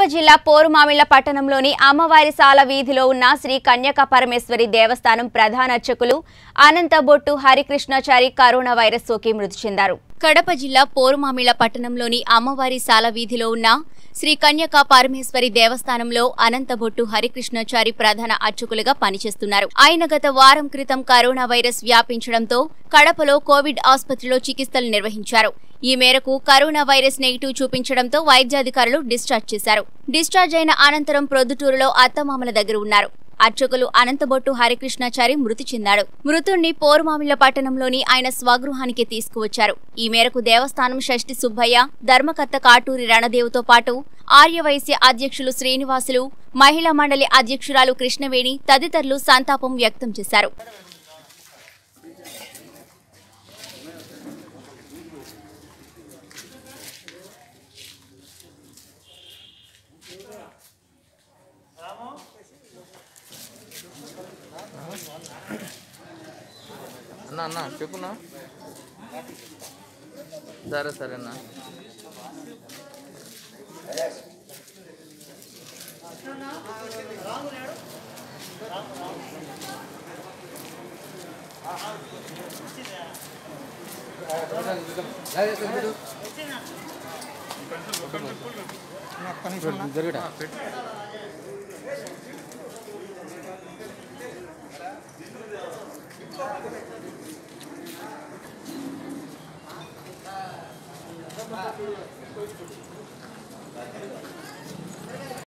జిల్లా పోరుమామిళ్ల పట్టణంలోని అమ్మవారి సాల వీధిలో ఉన్న శ్రీ కన్యక పరమేశ్వరి దేవస్థానం ప్రధాన అర్చకులు అనంతబొట్టు హరికృష్ణాచారి కరోనా వైరస్ సోకి మృతి చెందారు కడప జిల్లా పోరుమామిళ్ల పట్టణంలోని అమ్మవారి సాల వీధిలో ఉన్న శ్రీ కన్యక పరమేశ్వరి దేవస్థానంలో అనంతబొట్టు హరికృష్ణాచారి ప్రధాన అర్చకులుగా పనిచేస్తున్నారు ఆయన గత వారం క్రితం కరోనా వైరస్ వ్యాపించడంతో కడపలో కోవిడ్ ఆసుపత్రిలో చికిత్సలు నిర్వహించారు ఈ మేరకు కరోనా వైరస్ నెగిటివ్ చూపించడంతో వైద్యాధికారులు డిశ్చార్జ్ చేశారు డిశ్చార్జ్ అయిన అనంతరం ప్రొద్దుటూరులో అత్తమామల దగ్గర ఉన్నారు అర్చకులు అనంతబొట్టు హరికృష్ణాచారి మృతి చెందాడు మృతుణ్ణి పోరుమామిళ్ల పట్టణంలోని ఆయన స్వగృహానికి తీసుకువచ్చారు ఈ మేరకు దేవస్థానం షష్ఠి సుబ్బయ్య ధర్మకర్త కాటూరి రణదేవుతో పాటు ఆర్యవైశ్య అధ్యక్షులు శ్రీనివాసులు మహిళా మండలి అధ్యక్షురాలు కృష్ణవేణి తదితరులు సంతాపం వ్యక్తం చేశారు అన్న అన్న చెప్పున్నా సరే సరే అన్న జరుగుడా